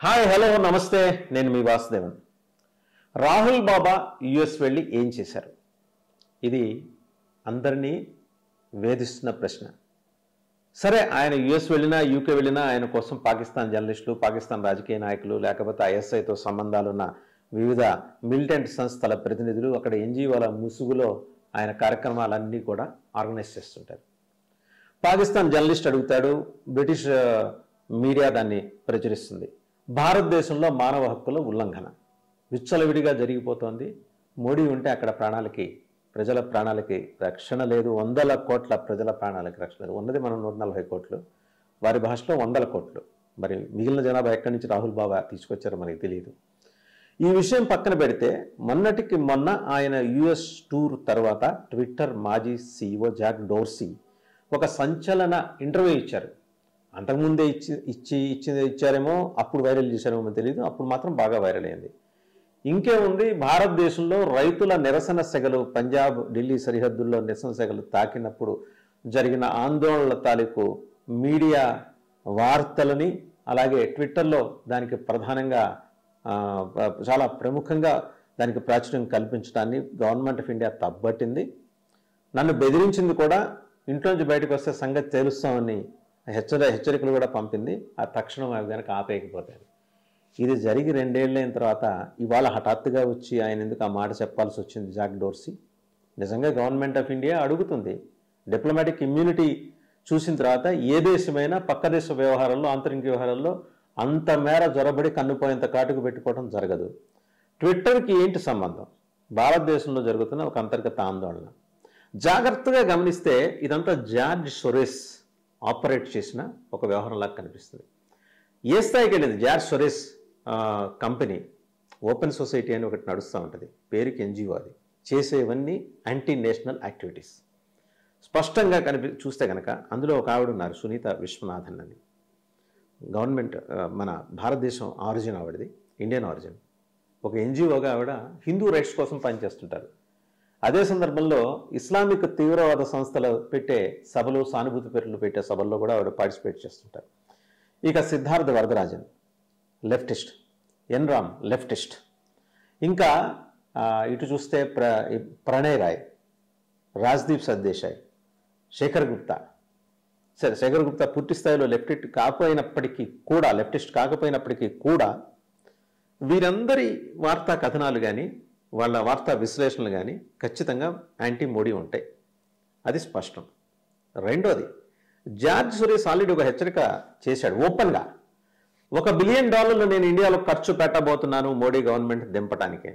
hi hello నమస్తే నేను మీ వాసుదేవన్ రాహుల్ బాబా యుఎస్ వెళ్ళి ఏం చేశారు ఇది అందరినీ వేధిస్తున్న ప్రశ్న సరే ఆయన యుఎస్ వెళ్ళినా యూకే వెళ్ళినా ఆయన కోసం పాకిస్తాన్ జర్నలిస్టులు పాకిస్తాన్ రాజకీయ నాయకులు లేకపోతే ఐఎస్ఐతో సంబంధాలున్న వివిధ మిలిటెంట్ సంస్థల ప్రతినిధులు అక్కడ ఎన్జిఓల ముసుగులో ఆయన కార్యక్రమాలన్నీ కూడా ఆర్గనైజ్ చేస్తుంటారు పాకిస్తాన్ జర్నలిస్ట్ అడుగుతాడు బ్రిటిష్ ఆ, మీడియా దాన్ని ప్రచురిస్తుంది భారతదేశంలో మానవ హక్కుల ఉల్లంఘన విచ్చలవిడిగా జరిగిపోతోంది మోడీ ఉంటే అక్కడ ప్రాణాలకి ప్రజల ప్రాణాలకి రక్షణ లేదు వందల కోట్ల ప్రజల ప్రాణాలకి రక్షణ లేదు ఉన్నది మనం నూట నలభై కోట్లు వారి భాషలో వందల కోట్లు మరి మిగిలిన జనాభా ఎక్కడి నుంచి రాహుల్ బాబా తీసుకొచ్చారో మనకి తెలియదు ఈ విషయం పక్కన పెడితే మొన్నటికి మొన్న ఆయన యుఎస్ టూర్ తర్వాత ట్విట్టర్ మాజీ సీఈఓ జాక్ డోర్సీ ఒక సంచలన ఇంటర్వ్యూ ఇచ్చారు అంతకుముందే ఇచ్చి ఇచ్చి ఇచ్చి ఇచ్చారేమో అప్పుడు వైరల్ చేశారేమో తెలియదు అప్పుడు మాత్రం బాగా వైరల్ అయింది ఇంకేముంది భారతదేశంలో రైతుల నిరసన సెగలు పంజాబ్ ఢిల్లీ సరిహద్దుల్లో నిరసన సెగలు తాకినప్పుడు జరిగిన ఆందోళనల తాలూకు మీడియా వార్తలని అలాగే ట్విట్టర్లో దానికి ప్రధానంగా ఆ, చాలా ప్రముఖంగా దానికి ప్రాచుర్యం కల్పించడాన్ని గవర్నమెంట్ ఆఫ్ ఇండియా తప్పట్టింది నన్ను బెదిరించింది కూడా ఇంట్లోంచి బయటకు వస్తే సంగతి తెలుస్తామని హెచ్చరి హెచ్చరికలు కూడా పంపింది ఆ తక్షణం అవి కనుక ఆపేయకపోతాయి ఇది జరిగి రెండేళ్ళైన తర్వాత ఇవాళ హఠాత్తుగా వచ్చి ఆయన ఎందుకు ఆ మాట చెప్పాల్సి వచ్చింది జాక్ డోర్సీ నిజంగా గవర్నమెంట్ ఆఫ్ ఇండియా అడుగుతుంది డిప్లొమాటిక్ ఇమ్యూనిటీ చూసిన తర్వాత ఏ దేశమైనా పక్క దేశ వ్యవహారాల్లో ఆంతరిక వ్యవహారాల్లో అంత మేర జొరబడి కన్నుపోయేంత కాటుకు పెట్టుకోవడం జరగదు ట్విట్టర్కి ఏంటి సంబంధం భారతదేశంలో జరుగుతున్న ఒక అంతర్గత ఆందోళన జాగ్రత్తగా గమనిస్తే ఇదంతా జార్జ్ సొరేస్ ఆపరేట్ చేసిన ఒక వ్యవహారంలా కనిపిస్తుంది ఏ స్థాయికి వెళ్ళింది జార్జ్ సొరేస్ ఆ, కంపెనీ ఓపెన్ సొసైటీ అని ఒకటి నడుస్తూ ఉంటుంది పేరుకి ఎన్జిఓ అది చేసేవన్నీ యాంటీ నేషనల్ యాక్టివిటీస్ స్పష్టంగా కనిపి చూస్తే కనుక అందులో ఒక ఆవిడ ఉన్నారు సునీత విశ్వనాథన్ అని గవర్నమెంట్ ఆ, మన భారతదేశం ఆరిజిన్ ఆవిడది ఇండియన్ ఆరిజిన్ ఒక ఎన్జిఓగా ఆవిడ హిందూ రైట్స్ కోసం పనిచేస్తుంటారు అదే సందర్భంలో ఇస్లామిక్ తీవ్రవాద సంస్థలు పెట్టే సభలు సానుభూతి పేర్లు పెట్టే సభల్లో కూడా ఆవిడ పార్టిసిపేట్ చేస్తుంటారు ఇక Siddharth Varadarajan leftist N Ram leftist ఇంకా ఆ, ఇటు చూస్తే ప్ర ప్రణయ్ రాయ్ రాజ్దీప్ సర్దేశాయ్ శేఖర్ గుప్తా సరే శేఖర్ గుప్తా పూర్తి స్థాయిలో లెఫ్టిస్ట్ కాకపోయినప్పటికీ కూడా లెఫ్టిస్ట్ కాకపోయినప్పటికీ కూడా వీరందరి వార్తా కథనాలు కానీ వాళ్ళ వార్తా విశ్లేషణలు కానీ ఖచ్చితంగా యాంటీ మోడీ ఉంటాయి అది స్పష్టం రెండోది జార్జ్ సురేష్ ఆల్రెడీ ఒక హెచ్చరిక చేశాడు ఓపెన్గా ఒక బిలియన్ డాలర్లు నేను ఇండియాలో ఖర్చు పెట్టబోతున్నాను మోడీ గవర్నమెంట్ దింపటానికి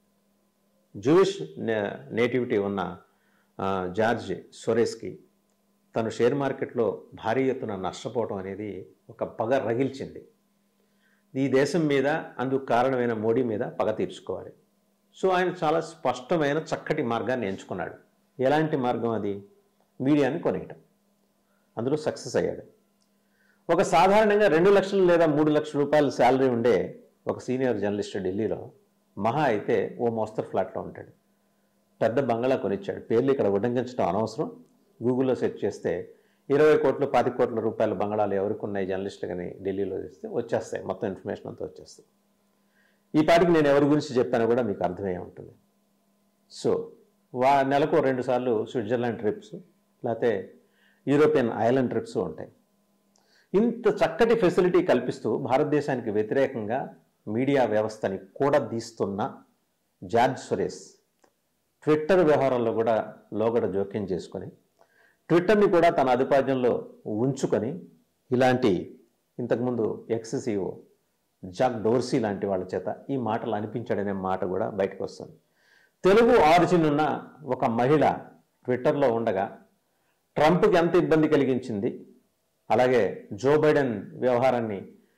జూయిష్ నే- నేటివిటీ ఉన్న ఆ, జార్జ్ సొరేస్కి తను షేర్ మార్కెట్లో భారీ ఎత్తున నష్టపోవడం అనేది ఒక పగ రగిల్చింది ఈ దేశం మీద అందుకు కారణమైన మోడీ మీద పగ తీర్చుకోవాలి సో ఆయన చాలా స్పష్టమైన చక్కటి మార్గాన్ని ఎంచుకున్నాడు ఎలాంటి మార్గం అది మీడియాని కొనేయటం అందులో సక్సెస్ అయ్యాడు ఒక సాధారణంగా రెండు లక్షలు లేదా మూడు లక్షల రూపాయల శాలరీ ఉండే ఒక సీనియర్ జర్నలిస్ట్ ఢిల్లీలో మహా అయితే ఓ మోస్తరు ఫ్లాట్లో ఉంటాడు పెద్ద బంగళా కొనిచ్చాడు పేర్లు ఇక్కడ ఉల్లంఘించడం అనవసరం గూగుల్లో సెర్చ్ చేస్తే ఇరవై కోట్లు పాతి కోట్ల రూపాయల బంగళాలు ఎవరికి ఉన్నాయి జర్నలిస్టులు కానీ ఢిల్లీలో చేస్తే వచ్చేస్తాయి మొత్తం ఇన్ఫర్మేషన్ అంతా వచ్చేస్తాయి ఈ పాటికి నేను ఎవరి గురించి చెప్పానో కూడా మీకు అర్థమయ్యే ఉంటుంది సో వా నెలకు రెండు సార్లు స్విట్జర్లాండ్ ట్రిప్స్ లేకపోతే యూరోపియన్ ఐలాండ్ ట్రిప్స్ ఉంటాయి ఇంత చక్కటి ఫెసిలిటీ కల్పిస్తూ భారతదేశానికి వ్యతిరేకంగా మీడియా వ్యవస్థని కూడా తీస్తున్న జార్జ్ సురేష్ ట్విట్టర్ వ్యవహారంలో కూడా లోగడ జోక్యం చేసుకొని ట్విట్టర్ని కూడా తన అధిపాద్యంలో ఉంచుకొని ఇలాంటి ఇంతకుముందు ఎక్స్సీఓ జాక్ డోర్సీ లాంటి వాళ్ళ చేత ఈ మాటలు అనిపించాడనే మాట కూడా బయటకు వస్తుంది తెలుగు ఆరిజిన్ ఉన్న ఒక మహిళ ట్విట్టర్లో ఉండగా ట్రంప్కి ఎంత ఇబ్బంది కలిగించింది అలాగే జో బైడెన్ వ్యవహారాన్ని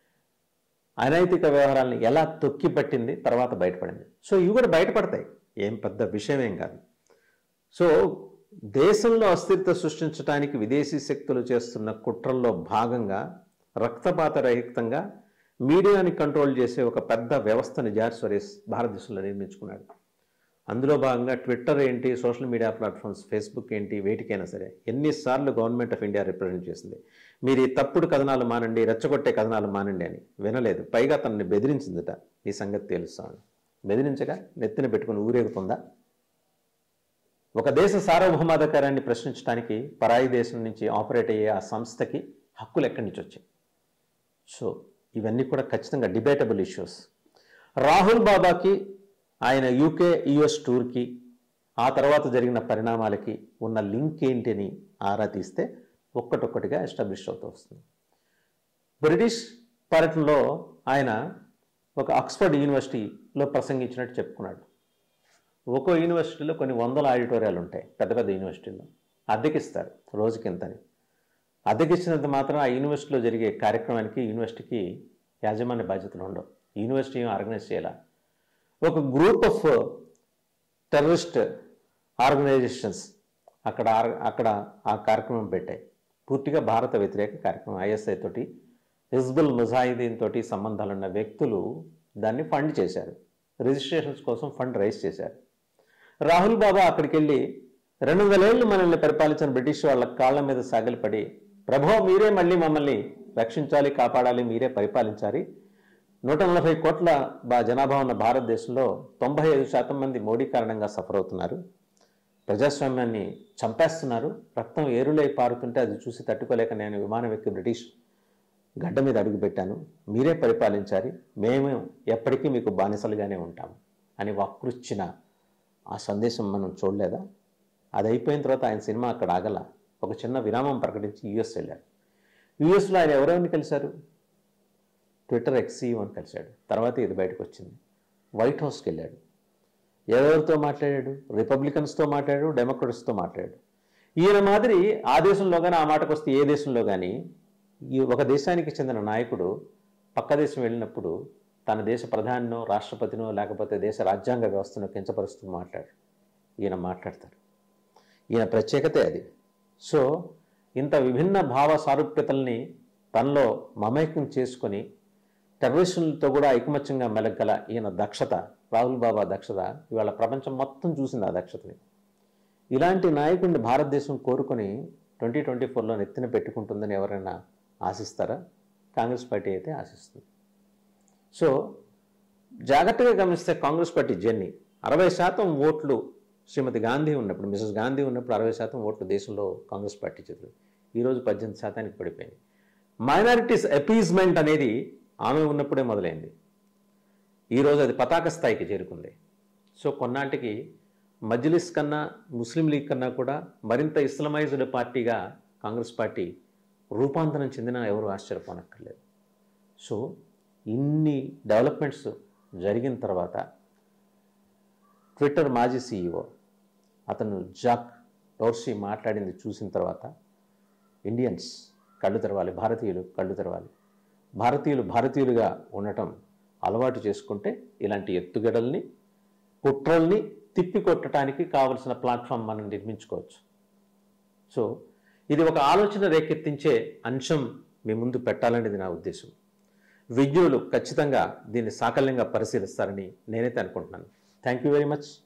అనైతిక వ్యవహారాన్ని ఎలా తొక్కి పట్టింది తర్వాత బయటపడింది సో ఇవి కూడా బయటపడతాయి ఏం పెద్ద విషయం ఏం కాదు సో దేశంలో అస్థిరత సృష్టించడానికి విదేశీ శక్తులు చేస్తున్న కుట్రల్లో భాగంగా రక్తపాత రహితంగా మీడియాని కంట్రోల్ చేసే ఒక పెద్ద వ్యవస్థని జార్జ్ సొరేస్ భారతదేశంలో నిర్మించుకున్నాడు అందులో భాగంగా ట్విట్టర్ ఏంటి సోషల్ మీడియా ప్లాట్ఫామ్స్ ఫేస్బుక్ ఏంటి వేటికైనా సరే ఎన్నిసార్లు గవర్నమెంట్ ఆఫ్ ఇండియా రిప్రజెంట్ చేసింది మీరు ఈ తప్పుడు కథనాలు మానండి రెచ్చగొట్టే కథనాలు మానండి అని వినలేదు పైగా తనని బెదిరించిందట ఈ సంగతి తెలుస్తాను బెదిరించగా నెత్తిన పెట్టుకుని ఊరేగుతుందా ఒక దేశ సార్వభౌమాధికారాన్ని ప్రశ్నించడానికి పరాయి దేశం నుంచి ఆపరేట్ అయ్యే ఆ సంస్థకి హక్కులు ఎక్కడి నుంచి వచ్చాయి సో ఇవన్నీ కూడా ఖచ్చితంగా డిబేటబుల్ ఇష్యూస్ రాహుల్ బాబాకి ఆయన యూకే యుఎస్ టూర్కి ఆ తర్వాత జరిగిన పరిణామాలకి ఉన్న లింక్ ఏంటి అని ఆరా తీస్తే ఒక్కటొక్కటిగా ఎస్టాబ్లిష్ అవుతూ వస్తుంది బ్రిటిష్ పర్యటనలో ఆయన ఒక ఆక్స్ఫర్డ్ యూనివర్సిటీలో ప్రసంగించినట్టు చెప్పుకున్నాడు ఒక్కో యూనివర్సిటీలో కొన్ని వందల ఆడిటోరియాలు ఉంటాయి పెద్ద పెద్ద యూనివర్సిటీల్లో అద్దెకిస్తారు రోజుకింతని అద్దెకిచ్చినంత మాత్రం ఆ యూనివర్సిటీలో జరిగే కార్యక్రమానికి యూనివర్సిటీకి యాజమాన్య బాధ్యతలు ఉండవు యూనివర్సిటీ ఏం ఆర్గనైజ్ చేయాల ఒక గ్రూప్ ఆఫ్ టెర్రరిస్ట్ ఆర్గనైజేషన్స్ అక్కడ ఆర్- అక్కడ ఆ కార్యక్రమం పెట్టాయి పూర్తిగా భారత వ్యతిరేక కార్యక్రమం ఐఎస్ఐ తోటి హిజ్బుల్ ముజాహిదీన్ తోటి సంబంధాలున్న వ్యక్తులు దాన్ని ఫండ్ చేశారు రిజిస్ట్రేషన్స్ కోసం ఫండ్ రైజ్ చేశారు రాహుల్ బాబా అక్కడికి వెళ్ళి రెండు వందల ఏళ్ళు మనల్ని పరిపాలించిన బ్రిటిష్ వాళ్ళ కాళ్ళ మీద సాగిలపడి ప్రభో మీరే మళ్ళీ మమ్మల్ని రక్షించాలి కాపాడాలి మీరే పరిపాలించాలి నూట నలభై కోట్ల బా జనాభా ఉన్న భారతదేశంలో తొంభై ఐదు శాతం మంది మోడీ కారణంగా సఫర్ అవుతున్నారు ప్రజాస్వామ్యాన్ని చంపేస్తున్నారు రక్తం ఏరులై పారుతుంటే అది చూసి తట్టుకోలేక నేను విమానం ఎక్కి బ్రిటిష్ గడ్డ మీద అడుగుపెట్టాను మీరే పరిపాలించాలి మేము ఎప్పటికీ మీకు బానిసలుగానే ఉంటాము అని వక్రుచ్చిన ఆ సందేశం మనం చూడలేదా అది అయిపోయిన తర్వాత ఆయన సినిమా అక్కడ ఆగల ఒక చిన్న విరామం ప్రకటించి యుఎస్ వెళ్ళారు యుఎస్లో ఆయన ఎవరెవరిని కలిశారు ట్విట్టర్ ఎక్సీఓ అని కలిశాడు తర్వాత ఇది బయటకు వచ్చింది వైట్ హౌస్కి వెళ్ళాడు ఎవరితో మాట్లాడాడు రిపబ్లికన్స్తో మాట్లాడాడు డెమోక్రట్స్తో మాట్లాడాడు ఈయన మాదిరి ఆ దేశంలో కానీ ఆ మాటకు వస్తే ఏ దేశంలో కానీ ఈ ఒక దేశానికి చెందిన నాయకుడు పక్క దేశం వెళ్ళినప్పుడు తన దేశ ప్రధానినో రాష్ట్రపతినో లేకపోతే దేశ రాజ్యాంగ వ్యవస్థను కించపరుస్తూ మాట్లాడు ఈయన మాట్లాడతారు ఈయన ప్రత్యేకతే అది సో ఇంత విభిన్న భావ సారూప్యతల్ని తనలో మమేకం చేసుకొని టెర్రరిస్టులతో కూడా ఐకమత్యంగా మెలగల ఈయన దక్షత రాహుల్ బాబా దక్షత ఇవాళ ప్రపంచం మొత్తం చూసింది ఆ దక్షతని ఇలాంటి నాయకుడిని భారతదేశం కోరుకొని ట్వంటీ ట్వంటీ ఫోర్లో నెత్తిన పెట్టుకుంటుందని ఎవరైనా ఆశిస్తారా కాంగ్రెస్ పార్టీ అయితే ఆశిస్తుంది సో జాగ్రత్తగా గమనిస్తే కాంగ్రెస్ పార్టీ జర్నీ అరవై శాతం ఓట్లు శ్రీమతి గాంధీ ఉన్నప్పుడు మిసెస్ గాంధీ ఉన్నప్పుడు అరవై శాతం ఓట్లు దేశంలో కాంగ్రెస్ పార్టీ చేతులు ఈరోజు పద్దెనిమిది శాతానికి పడిపోయింది మైనారిటీస్ అపీజ్మెంట్ అనేది ఆమె ఉన్నప్పుడే మొదలైంది ఈరోజు అది పతాక స్థాయికి చేరుకుంది సో కొన్నాటికి మజ్లిస్ కన్నా ముస్లిం లీగ్ కన్నా కూడా మరింత ఇస్లమైజ్డ్ పార్టీగా కాంగ్రెస్ పార్టీ రూపాంతరం చెందిన ఎవరు ఆశ్చర్యపోనక్కర్లేదు సో ఇన్ని డెవలప్మెంట్స్ జరిగిన తర్వాత ట్విట్టర్ మాజీ సీఈఓ అతను జాక్ డోర్సీ మాట్లాడింది చూసిన తర్వాత ఇండియన్స్ కళ్ళు తెరవాలి భారతీయులు కళ్ళు తెరవాలి భారతీయులు భారతీయులుగా ఉండటం అలవాటు చేసుకుంటే ఇలాంటి ఎత్తుగడల్ని కుట్రల్ని తిప్పికొట్టడానికి కావలసిన ప్లాట్ఫామ్ మనం నిర్మించుకోవచ్చు సో ఇది ఒక ఆలోచన రేకెత్తించే అంశం మీ ముందు పెట్టాలనేది నా ఉద్దేశం విజ్ఞులు ఖచ్చితంగా దీన్ని సాకల్యంగా పరిశీలిస్తారని నేనైతే అనుకుంటున్నాను థ్యాంక్ యూ వెరీ మచ్